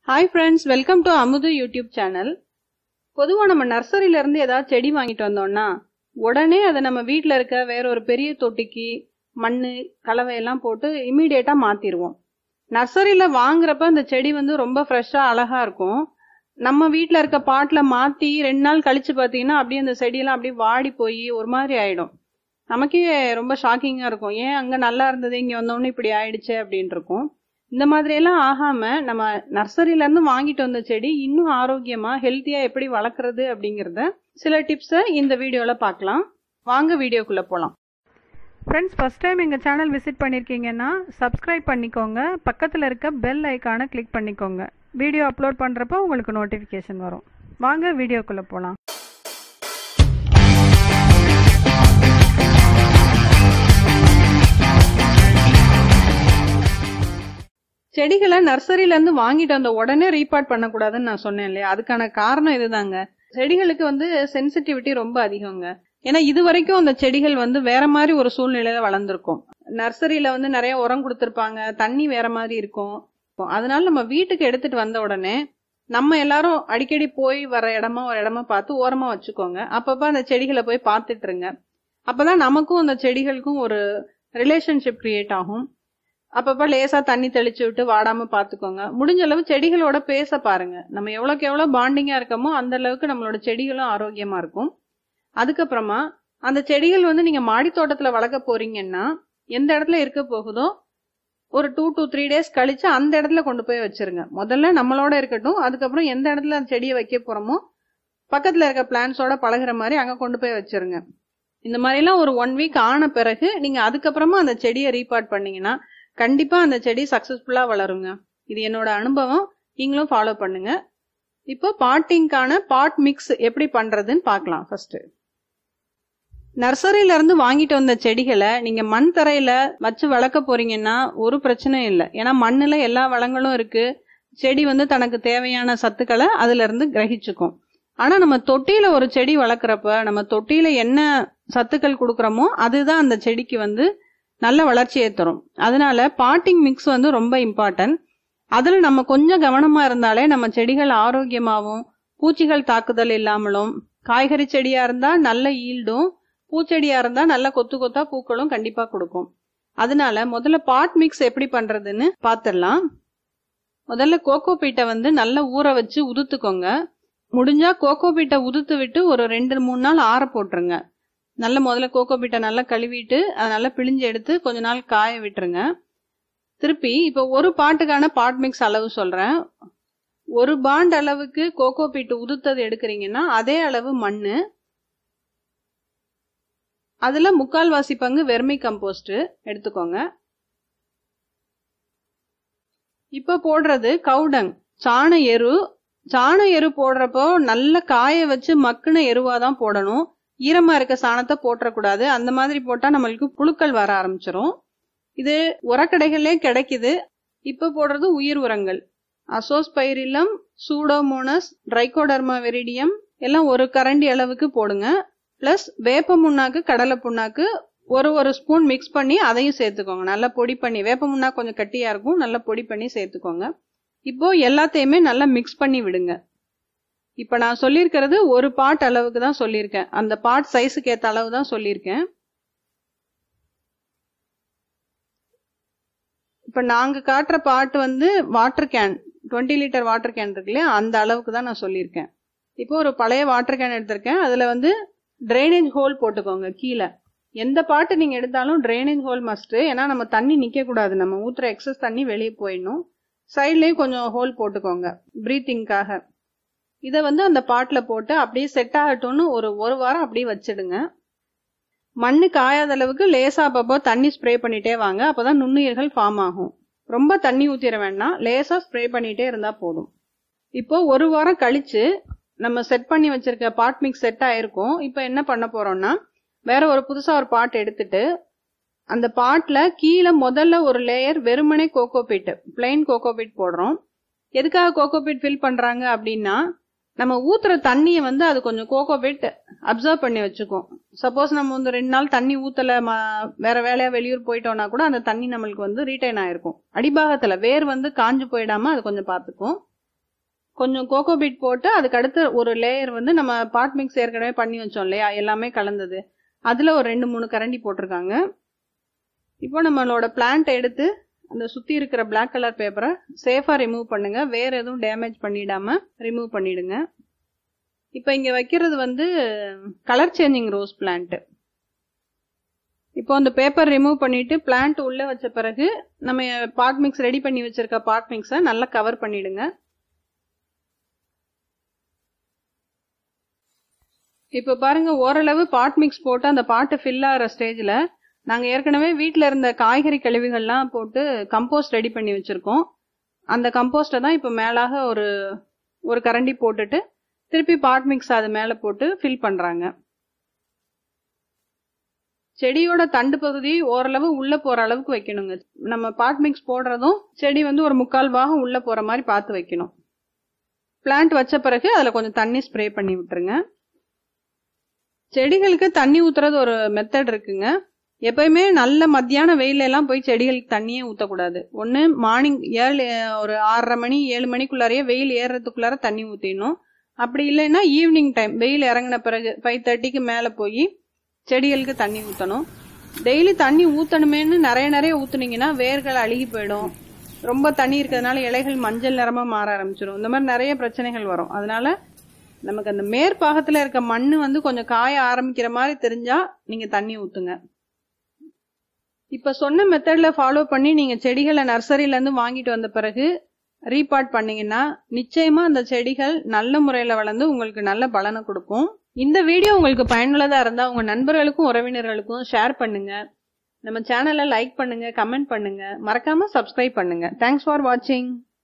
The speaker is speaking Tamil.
hi friends welcome to Amudhu YouTube channel பொதுவாக நம்ம நர்சரியில இருந்து ஏதாவது செடி வாங்கிட்டு வந்தோம்னா உடனே அதை நம்ம வீட்டில் இருக்க வேற ஒரு பெரிய தொட்டிக்கு மண் கலவை எல்லாம் போட்டு இமீடியட்டா மாத்திருவோம் நர்சரியில வாங்குறப்ப அந்த செடி வந்து ரொம்ப ஃப்ரெஷ்ஷா அழகா இருக்கும் நம்ம வீட்டில் இருக்க பாட்டில் மாத்தி ரெண்டு நாள் கழிச்சு பார்த்தீங்கன்னா அப்படியே அந்த செடியெல்லாம் அப்படியே வாடி போய் ஒரு மாதிரி ஆயிடும் நமக்கே ரொம்ப ஷாக்கிங்கா இருக்கும் ஏன் அங்க நல்லா இருந்தது இங்க வந்தோடனே இப்படி ஆயிடுச்சு அப்படின்னு இருக்கும் இந்த மாதிரி எல்லாம் ஆகாம நம்ம நர்சரியில இருந்து வாங்கிட்டு வந்த செடி இன்னும் ஆரோக்கியமா ஹெல்த்தியா எப்படி வளர்க்கறது அப்படிங்கறத சில டிப்ஸை இந்த வீடியோல பார்க்கலாம் வாங்க வீடியோக்குள்ள போலாம் ஃப்ரெண்ட்ஸ் ஃபர்ஸ்ட் டைம் எங்கள் சேனல் விசிட் பண்ணியிருக்கீங்கன்னா சப்ஸ்கிரைப் பண்ணிக்கோங்க பக்கத்தில் இருக்க பெல் ஐக்கானை கிளிக் பண்ணிக்கோங்க வீடியோ அப்லோட் பண்ணுறப்போ உங்களுக்கு நோட்டிஃபிகேஷன் வரும் வாங்க வீடியோக்குள்ளே போகலாம் செடிகளை நர்சரியில இருந்து வாங்கிட்டு வந்த உடனே ரீபார்ட் பண்ணக்கூடாதுன்னு நான் சொன்னேன் இல்லையா அதுக்கான காரணம் இதுதாங்க செடிகளுக்கு வந்து சென்சிட்டிவிட்டி ரொம்ப அதிகங்க ஏன்னா இது வரைக்கும் அந்த செடிகள் வந்து வேற மாதிரி ஒரு சூழ்நிலையில வளர்ந்துருக்கும் நர்சரியில வந்து நிறைய உரம் கொடுத்துருப்பாங்க தண்ணி வேற மாதிரி இருக்கும் அதனால நம்ம வீட்டுக்கு எடுத்துட்டு வந்த உடனே நம்ம எல்லாரும் அடிக்கடி போய் வர இடமா ஒரு இடமா பார்த்து ஓரமா வச்சுக்கோங்க அப்பப்ப அந்த செடிகளை போய் பார்த்துட்டு இருங்க அப்பதான் நமக்கும் அந்த செடிகளுக்கும் ஒரு ரிலேஷன்ஷிப் கிரியேட் ஆகும் அப்பப்ப லேசா தண்ணி தெளிச்சு விட்டு வாடாம பாத்துக்கோங்க முடிஞ்ச அளவு செடிகளோட பேச பாருங்க நம்ம எவ்வளவுக்கு எவ்வளவு பாண்டிங்கா இருக்கமோ அந்த அளவுக்கு நம்மளோட செடிகளும் ஆரோக்கியமா இருக்கும் அதுக்கப்புறமா அந்த செடிகள் வந்து நீங்க மாடி தோட்டத்துல வளர்க்க போறீங்கன்னா எந்த இடத்துல இருக்க போகுதோ ஒரு டூ டு த்ரீ டேஸ் கழிச்சு அந்த இடத்துல கொண்டு போய் வச்சிருங்க முதல்ல நம்மளோட இருக்கட்டும் அதுக்கப்புறம் எந்த இடத்துல அந்த செடியை வைக்க போறோமோ பக்கத்துல இருக்க பிளான்ஸோட பழகுற மாதிரி அங்க கொண்டு போய் வச்சிருங்க இந்த மாதிரி எல்லாம் ஒரு ஒன் வீக் ஆன பிறகு நீங்க அதுக்கப்புறமா அந்த செடியை ரீபார்ட் பண்ணீங்கன்னா கண்டிப்பா அந்த செடி சக்சஸ்ஃபுல்லா வளருங்க இது என்னோட அனுபவம் நீங்களும் ஃபாலோ பண்ணுங்க இப்போ பாட்டிங்கான பாட் மிக்ஸ் எப்படி பண்றதுன்னு பார்க்கலாம் ஃபர்ஸ்ட் நர்சரியில இருந்து வாங்கிட்டு வந்த செடிகளை நீங்க மண் தரையில வச்சு வளர்க்க போறீங்கன்னா ஒரு பிரச்சனையும் இல்லை ஏன்னா மண்ணுல எல்லா வளங்களும் இருக்கு செடி வந்து தனக்கு தேவையான சத்துக்களை அதுல இருந்து கிரகிச்சுக்கும் ஆனா நம்ம தொட்டியில ஒரு செடி வளர்க்குறப்ப நம்ம தொட்டியில என்ன சத்துக்கள் கொடுக்குறோமோ அதுதான் அந்த செடிக்கு வந்து நல்ல வளர்ச்சியை தரும் அதனால பாட்டிங் மிக்ஸ் வந்து ரொம்ப இம்பார்ட்டன்ட் அதுல நம்ம கொஞ்சம் கவனமா இருந்தாலே நம்ம செடிகள் ஆரோக்கியமாகவும் பூச்சிகள் தாக்குதல் இல்லாமலும் காய்கறி செடியா இருந்தா நல்ல ஈல்டும் பூச்செடியா இருந்தா நல்ல கொத்து கொத்தா பூக்களும் கண்டிப்பா கொடுக்கும் அதனால முதல்ல பாட் மிக்ஸ் எப்படி பண்றதுன்னு பாத்திரலாம் முதல்ல கோகோ பீட்டை வந்து நல்லா ஊற வச்சு உதுத்துக்கோங்க முடிஞ்சா கோகோ பீட்டை உதுத்து விட்டு ஒரு ரெண்டு மூணு நாள் ஆற போட்டுருங்க நல்ல முதல்ல கோகோ பீட்டை நல்லா கழுவிட்டு அதை நல்லா பிழிஞ்சு எடுத்து கொஞ்ச நாள் காய விட்டுருங்க திருப்பி இப்போ ஒரு பாட்டுக்கான பாட் மிக்ஸ் அளவு சொல்றேன் ஒரு பாண்ட் அளவுக்கு கோகோ பீட்டு உதுத்தது எடுக்கிறீங்கன்னா அதே அளவு மண்ணு அதுல முக்கால்வாசி பங்கு வெர்மி கம்போஸ்ட் எடுத்துக்கோங்க இப்ப போடுறது கவுடங் சாண எரு சாண எரு போடுறப்போ நல்ல காய வச்சு மக்குன எருவாதான் போடணும் ஈரமா இருக்க சாணத்தை போட்டக்கூடாது அந்த மாதிரி போட்டா நம்மளுக்கு புழுக்கள் வர ஆரம்பிச்சிரும் இது உரக்கடைகளே கிடைக்குது இப்ப போடுறது உயிர் உரங்கள் அசோஸ் பைரிலம் சூடோமோனஸ் ட்ரைகோடர்மா வெரிடியம் எல்லாம் ஒரு கரண்டி அளவுக்கு போடுங்க பிளஸ் வேப்ப முன்னாக்கு கடலை புண்ணாக்கு ஒரு ஒரு ஸ்பூன் மிக்ஸ் பண்ணி அதையும் சேர்த்துக்கோங்க நல்லா பொடி பண்ணி வேப்ப முன்னாக்கு கொஞ்சம் கட்டியா இருக்கும் நல்லா பொடி பண்ணி சேர்த்துக்கோங்க இப்போ எல்லாத்தையுமே நல்லா மிக்ஸ் பண்ணி விடுங்க இப்ப நான் சொல்லியிருக்கிறது ஒரு பாட் அளவுக்கு தான் சொல்லியிருக்கேன் அந்த பாட் சைஸுக்கு ஏத்த அளவு தான் சொல்லியிருக்கேன் இப்ப நாங்க காட்டுற பாட் வந்து water can twenty litre water can இருக்கு இல்லையா அந்த அளவுக்கு தான் நான் சொல்லியிருக்கேன் இப்போ ஒரு பழைய வாட்டர் கேன் எடுத்திருக்கேன் அதுல வந்து ட்ரைனேஜ் ஹோல் போட்டுக்கோங்க கீழே எந்த பாட்டு நீங்க எடுத்தாலும் ட்ரைனேஜ் ஹோல் மஸ்ட் ஏன்னா நம்ம தண்ணி நிக்க கூடாது நம்ம ஊத்துற எக்ஸஸ் தண்ணி வெளியே போயிடணும் சைட்லயும் கொஞ்சம் ஹோல் போட்டுக்கோங்க ப்ரீத்திங்காக இதை வந்து அந்த பாட்டில் போட்டு அப்படியே செட் ஆகட்டும்னு ஒரு ஒரு வாரம் அப்படியே வச்சிடுங்க மண்ணு காயாத அளவுக்கு லேசா அப்பப்போ தண்ணி ஸ்ப்ரே பண்ணிட்டே வாங்க அப்பதான் நுண்ணுயிர்கள் ஃபார்ம் ஆகும் ரொம்ப தண்ணி ஊத்திட வேண்டாம் லேசா ஸ்ப்ரே பண்ணிட்டே இருந்தா போதும் இப்போ ஒரு வாரம் கழிச்சு நம்ம செட் பண்ணி வச்சிருக்க பாட் மிக்ஸ் செட் ஆயிருக்கும் இப்போ என்ன பண்ண போறோம்னா வேற ஒரு புதுசா ஒரு பாட் எடுத்துட்டு அந்த பாட்ல கீழே முதல்ல ஒரு லேயர் வெறுமனே கோகோபீட் பிளைன் கோகோபீட் போடுறோம் எதுக்காக கோகோபீட் ஃபில் பண்றாங்க அப்படின்னா நம்ம ஊத்துற தண்ணியை வந்து அது கொஞ்சம் கோகோபீட் அப்சர்வ் பண்ணி வச்சுக்கும் சப்போஸ் நம்ம வந்து ரெண்டு நாள் தண்ணி ஊத்தல வேற வேலையா வெளியூர் போயிட்டோம்னா கூட அந்த தண்ணி நம்மளுக்கு வந்து ரீட்டைன் ஆயிருக்கும் அடிபாகத்துல வேர் வந்து காஞ்சு போயிடாம அது கொஞ்சம் பார்த்துக்கும் கொஞ்சம் கோகோ பீட் போட்டு அதுக்கு அடுத்து ஒரு லேயர் வந்து நம்ம பாட் மிக்ஸ் ஏற்கனவே பண்ணி வச்சோம் இல்லையா எல்லாமே கலந்தது அதுல ஒரு ரெண்டு மூணு கரண்டி போட்டிருக்காங்க இப்போ நம்மளோட பிளான்ட் எடுத்து அந்த சுத்தி இருக்கிற பிளாக் கலர் பேப்பரை சேஃபா ரிமூவ் பண்ணுங்க வேற எதுவும் டேமேஜ் பண்ணிடாம ரிமூவ் பண்ணிடுங்க இப்போ இங்க வைக்கிறது வந்து கலர் சேஞ்சிங் ரோஸ் பிளான்ட் இப்போ அந்த பேப்பர் ரிமூவ் பண்ணிட்டு பிளான்ட் உள்ள வச்ச பிறகு நம்ம பாட் மிக்ஸ் ரெடி பண்ணி வச்சிருக்க பாட் மிக்ஸை நல்லா கவர் பண்ணிடுங்க இப்போ பாருங்க ஓரளவு பாட் மிக்ஸ் போட்டு அந்த பாட்டு ஃபில் ஆகிற ஸ்டேஜில் நாங்கள் ஏற்கனவே வீட்டில் இருந்த காய்கறி கழிவுகள்லாம் போட்டு கம்போஸ்ட் ரெடி பண்ணி வச்சுருக்கோம் அந்த கம்போஸ்ட்டை தான் இப்போ மேலாக ஒரு ஒரு கரண்டி போட்டுட்டு திருப்பி பாட் மிக்ஸ் அது மேலே போட்டு ஃபில் பண்ணுறாங்க செடியோட தண்டு பகுதி ஓரளவு உள்ள போற அளவுக்கு வைக்கணுங்க நம்ம பாட் மிக்ஸ் போடுறதும் செடி வந்து ஒரு முக்கால் பாகம் உள்ள போற மாதிரி பார்த்து வைக்கணும் பிளான்ட் வச்ச பிறகு அதுல கொஞ்சம் தண்ணி ஸ்ப்ரே பண்ணி விட்டுருங்க செடிகளுக்கு தண்ணி ஊத்துறது ஒரு மெத்தட் இருக்குங்க எப்பயுமே நல்ல மத்தியான வெயில எல்லாம் போய் செடிகளுக்கு தண்ணியே ஊத்தக்கூடாது ஒன்று மார்னிங் ஏழு ஒரு ஆறரை மணி ஏழு மணிக்குள்ளாரையே வெயில் ஏறுறதுக்குள்ளார தண்ணி ஊற்றிடணும் அப்படி இல்லைன்னா ஈவினிங் டைம் வெயில் இறங்கின பிறகு ஃபைவ் தேர்ட்டிக்கு மேலே போய் செடிகளுக்கு தண்ணி ஊற்றணும் டெய்லி தண்ணி ஊற்றணுமேன்னு நிறைய நிறைய ஊற்றுனீங்கன்னா வேர்கள் அழுகி போயிடும் ரொம்ப தண்ணி இருக்கிறதுனால இலைகள் மஞ்சள் நிறமாக மாற ஆரம்பிச்சிடும் இந்த மாதிரி நிறைய பிரச்சனைகள் வரும் அதனால நமக்கு அந்த மேற்பாகத்தில் இருக்க மண் வந்து கொஞ்சம் காய ஆரம்பிக்கிற மாதிரி தெரிஞ்சா நீங்கள் தண்ணி ஊற்றுங்க இப்போ சொன்ன மெத்தடில் ஃபாலோ பண்ணி நீங்கள் செடிகளை நர்சரியிலேருந்து வாங்கிட்டு வந்த பிறகு ரீபார்ட் பண்ணீங்கன்னா நிச்சயமா அந்த செடிகள் நல்ல முறையில் வளர்ந்து உங்களுக்கு நல்ல பலனை கொடுக்கும் இந்த வீடியோ உங்களுக்கு பயனுள்ளதா இருந்தா உங்க நண்பர்களுக்கும் உறவினர்களுக்கும் ஷேர் பண்ணுங்க நம்ம சேனலை லைக் பண்ணுங்க கமெண்ட் பண்ணுங்க மறக்காம சப்ஸ்கிரைப் பண்ணுங்க தேங்க்ஸ் ஃபார் வாட்சிங்